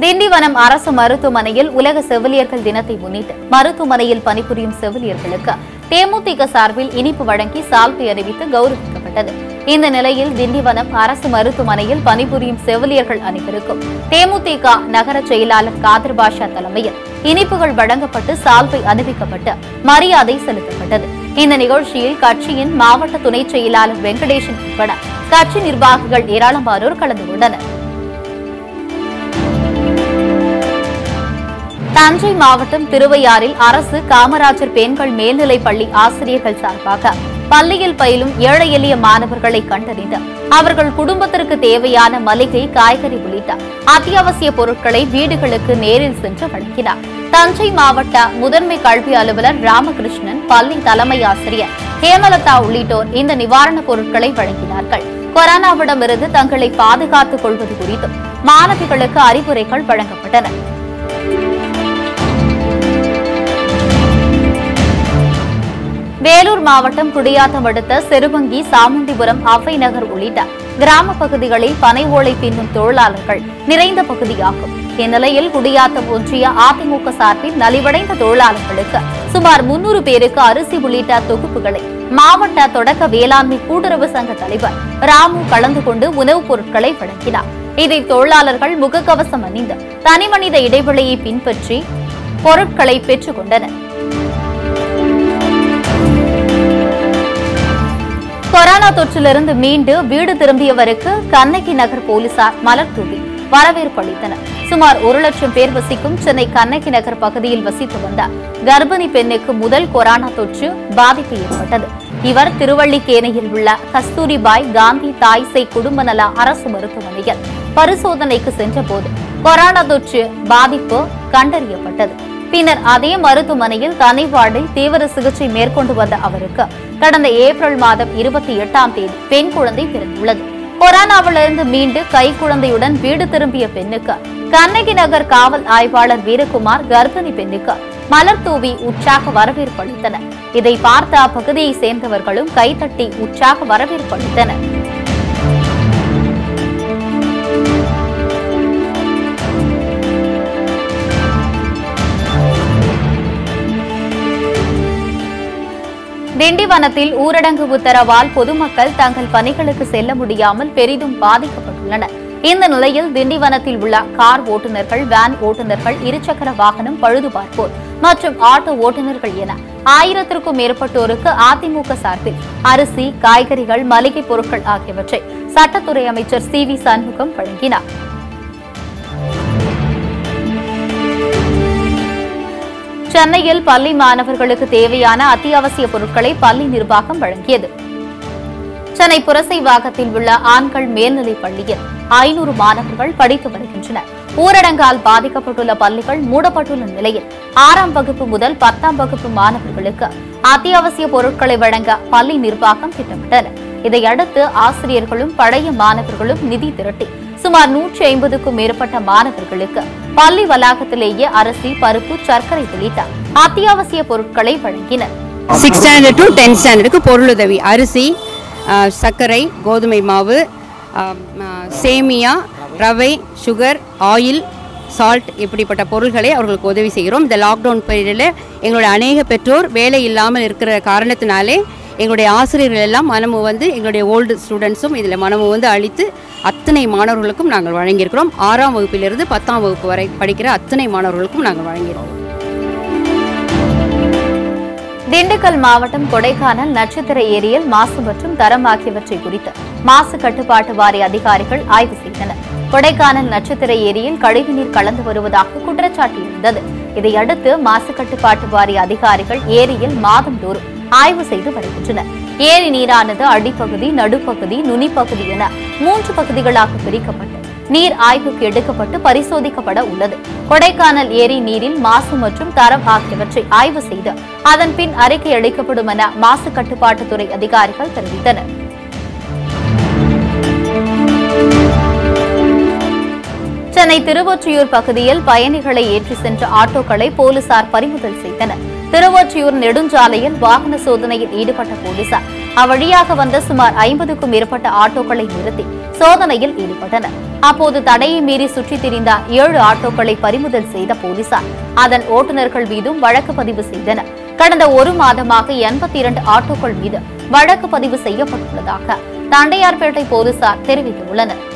திண்டிவனம் அரசு மருத்துவமனையில் உலக செவிலியர்கள் தினத்தை முன்னிட்டு மருத்துவமனையில் பணிபுரியும் செவிலியர்களுக்கு தேமுதிக சார்பில் இனிப்பு வழங்கி சால்வை அறிவித்து கௌரவிக்கப்பட்டது இந்த நிலையில் திண்டிவனம் அரசு மருத்துவமனையில் பணிபுரியும் செவிலியர்கள் அனைவருக்கும் தேமுதிக நகர செயலாளர் காதர் பாஷா தலைமையில் இனிப்புகள் வழங்கப்பட்டு சால்வை அணிவிக்கப்பட்டு மரியாதை செலுத்தப்பட்டது இந்த நிகழ்ச்சியில் கட்சியின் மாவட்ட துணை செயலாளர் வெங்கடேசன் உட்பட கட்சி நிர்வாகிகள் ஏராளமானோர் கலந்து கொண்டனர் தஞ்சை மாவட்டம் திருவையாறில் அரசு காமராஜர் பெண்கள் மேல்நிலைப் பள்ளி ஆசிரியர்கள் சார்பாக பள்ளியில் பயிலும் ஏழை எளிய மாணவர்களை கண்டறிந்து அவர்கள் குடும்பத்திற்கு தேவையான மளிகை காய்கறி உள்ளிட்ட அத்தியாவசிய பொருட்களை வீடுகளுக்கு நேரில் சென்று வழங்கினார் தஞ்சை மாவட்ட முதன்மை கல்வி அலுவலர் ராமகிருஷ்ணன் பள்ளி தலைமை ஆசிரியர் ஹேமலதா உள்ளிட்டோர் இந்த நிவாரணப் பொருட்களை வழங்கினார்கள் கொரோனாவிடமிருந்து தங்களை பாதுகாத்துக் கொள்வது குறித்தும் மாணவிகளுக்கு அறிவுரைகள் வழங்கப்பட்டன வேலூர் மாவட்டம் குடியாத்தம் அடுத்த செருவங்கி சாமுண்டிபுரம் அவ்வை நகர் உள்ளிட்ட கிராம பகுதிகளில் பனை ஓலை பின்னும் தொழிலாளர்கள் நிறைந்த பகுதியாகும் இந்நிலையில் குடியாத்தம் ஒன்றிய அதிமுக சார்பில் நலிவடைந்த தொழிலாளர்களுக்கு சுமார் முன்னூறு பேருக்கு அரிசி உள்ளிட்ட தொகுப்புகளை மாவட்ட தொடக்க வேளாண்மை கூட்டுறவு சங்க தலைவர் ராமு கலந்து கொண்டு உணவுப் பொருட்களை வழங்கினார் இதில் தொழிலாளர்கள் முகக்கவசம் அணிந்து தனிமனித இடைவெளியை பின்பற்றி பொருட்களை பெற்றுக் கொண்டனர் கொரோனா தொற்றிலிருந்து மீண்டு வீடு திரும்பியவருக்கு கண்ணகி நகர் போலீசார் மலர் தூவி வரவேற்பு அளித்தனர் சுமார் ஒரு லட்சம் பேர் வசிக்கும் சென்னை கண்ணகி நகர் பகுதியில் வசித்து வந்த கர்ப்பிணி பெண்ணுக்கு முதல் கொரோனா தொற்று பாதிப்பு ஏற்பட்டது இவர் திருவள்ளிக்கேணியில் உள்ள கஸ்தூரிபாய் காந்தி தாய்சை குடும்ப நல அரசு மருத்துவமனையில் பரிசோதனைக்கு சென்றபோது கொரோனா தொற்று பாதிப்பு கண்டறியப்பட்டது பின்னர் அதே மருத்துவமனையில் தனி வார்டில் தீவிர சிகிச்சை மேற்கொண்டு வந்த அவருக்கு கடந்த ஏப்ரல் மாதம் இருபத்தி எட்டாம் தேதி பெண் குழந்தை பிறந்துள்ளது கொரோனாவிலிருந்து மீண்டு கை குழந்தையுடன் வீடு திரும்பிய பெண்ணுக்கு கண்ணகி நகர் காவல் ஆய்வாளர் வீரகுமார் கர்ப்பிணி பெண்ணுக்கு மலர் தூவி உற்சாக வரவேற்பு அளித்தனர் இதை பார்த்த அப்பகுதியை சேர்ந்தவர்களும் கைதட்டி உற்சாக வரவேற்பு அளித்தனர் திண்டிவனத்தில் ஊரடங்கு உத்தரவால் பொதுமக்கள் தங்கள் பணிகளுக்கு செல்ல முடியாமல் பெரிதும் பாதிக்கப்பட்டுள்ளனர் இந்த நிலையில் திண்டிவனத்தில் உள்ள கார் ஓட்டுநர்கள் வேன் ஓட்டுநர்கள் இருசக்கர வாகனம் பழுதுபார்ப்போர் மற்றும் ஆட்டோ ஓட்டுநர்கள் என ஆயிரத்திற்கும் மேற்பட்டோருக்கு அதிமுக சார்பில் அரிசி காய்கறிகள் மளிகை பொருட்கள் ஆகியவற்றை சட்டத்துறை அமைச்சர் சி வி சண்முகம் வழங்கினார் சென்னையில் பள்ளி மாணவர்களுக்கு தேவையான அத்தியாவசிய பொருட்களை பள்ளி நிர்வாகம் வழங்கியது சென்னை புரசைவாக்கத்தில் உள்ள ஆண்கள் மேல்நிலைப் பள்ளியில் ஐநூறு மாணவர்கள் படித்து வருகின்றனர் ஊரடங்கால் பாதிக்கப்பட்டுள்ள பள்ளிகள் மூடப்பட்டுள்ள நிலையில் ஆறாம் வகுப்பு முதல் பத்தாம் வகுப்பு மாணவர்களுக்கு அத்தியாவசிய பொருட்களை வழங்க பள்ளி நிர்வாகம் திட்டமிட்டனர் இதையடுத்து ஆசிரியர்களும் பழைய மாணவர்களும் நிதி திரட்டி சுமார் நூற்றி ஐம்பதுக்கும் மேற்பட்ட மாணவர்களுக்கு பள்ளி வளாகத்திலேயே அரிசி பருப்பு சர்க்கரை உள்ளிட்ட அத்தியாவசிய பொருட்களை வழங்கினர் சிக்ஸ் ஸ்டாண்டர்ட் டு டென்த் ஸ்டாண்டர்டுக்கு பொருளுதவி அரிசி ஆ, சர்க்கரை கோதுமை மாவு ஆ, ஆ, சேமியா ரவை சுகர் ஆயில் சால்ட் இப்படிப்பட்ட பொருள்களை அவர்களுக்கு உதவி செய்கிறோம் இந்த லாக்டவுன் பீரியடில் எங்களுடைய அநேக பெற்றோர் வேலை இல்லாமல் இருக்கிற காரணத்தினாலே எங்களுடைய ஆசிரியர்கள் எல்லாம் மனமு வந்து எங்களுடைய ஓல்டு ஸ்டூடெண்ட்ஸும் இதில் மனமு வந்து அளித்து அத்தனை மாணவர்களுக்கும் நாங்கள் வழங்கியிருக்கிறோம் ஆறாம் வகுப்பிலிருந்து பத்தாம் வகுப்பு வரை படிக்கிற அத்தனை மாணவர்களுக்கும் நாங்கள் வழங்கியிருக்கிறோம் திண்டுக்கல் மாவட்டம் கொடைக்கானல் நட்சத்திர ஏரியில் மாசு மற்றும் தரம் ஆகியவற்றை குறித்து மாசு கட்டுப்பாட்டு வாரிய அதிகாரிகள் ஆய்வு செய்தனர் கொடைக்கானல் நட்சத்திர ஏரியில் கழிவுநீர் கலந்து வருவதாக குற்றச்சாட்டு இருந்தது இதையடுத்து மாசு கட்டுப்பாட்டு வாரிய அதிகாரிகள் ஏரியில் மாதந்தோறும் ஆய்வு செய்து வருகின்றனர் ஏரி நீரானது அடிப்பகுதி நடுப்பகுதி நுனிப்பகுதி என மூன்று பகுதிகளாக பிரிக்கப்பட்டு நீர் ஆய்வுக்கு எடுக்கப்பட்டு பரிசோதிக்கப்பட உள்ளது கொடைக்கானல் ஏரி நீரில் மாசு மற்றும் தரம் ஆகியவற்றை ஆய்வு செய்து அதன் பின் அறிக்கை அளிக்கப்படும் என மாசு கட்டுப்பாட்டுத்துறை அதிகாரிகள் தெரிவித்தனர் சென்னை திருவொற்றியூர் பகுதியில் பயணிகளை ஏற்றி சென்ற ஆட்டோக்களை போலீசார் பறிமுதல் செய்தனர் திருவொற்றியூர் நெடுஞ்சாலையில் வாகன சோதனையில் ஈடுபட்ட போலீசார் அவ்வழியாக வந்த சுமார் ஐம்பதுக்கும் மேற்பட்ட ஆட்டோக்களை நிறுத்தி சோதனையில் ஈடுபட்டனர் அப்போது தடையை மீறி சுற்றித் திரிந்த ஏழு ஆட்டோக்களை பறிமுதல் செய்த போலீசார் அதன் ஓட்டுநர்கள் மீதும் வழக்கு பதிவு செய்தனர் கடந்த ஒரு மாதமாக எண்பத்தி இரண்டு ஆட்டோக்கள் மீது வழக்கு பதிவு செய்யப்பட்டுள்ளதாக தண்டையார்பேட்டை போலீசார் தெரிவித்துள்ளனர்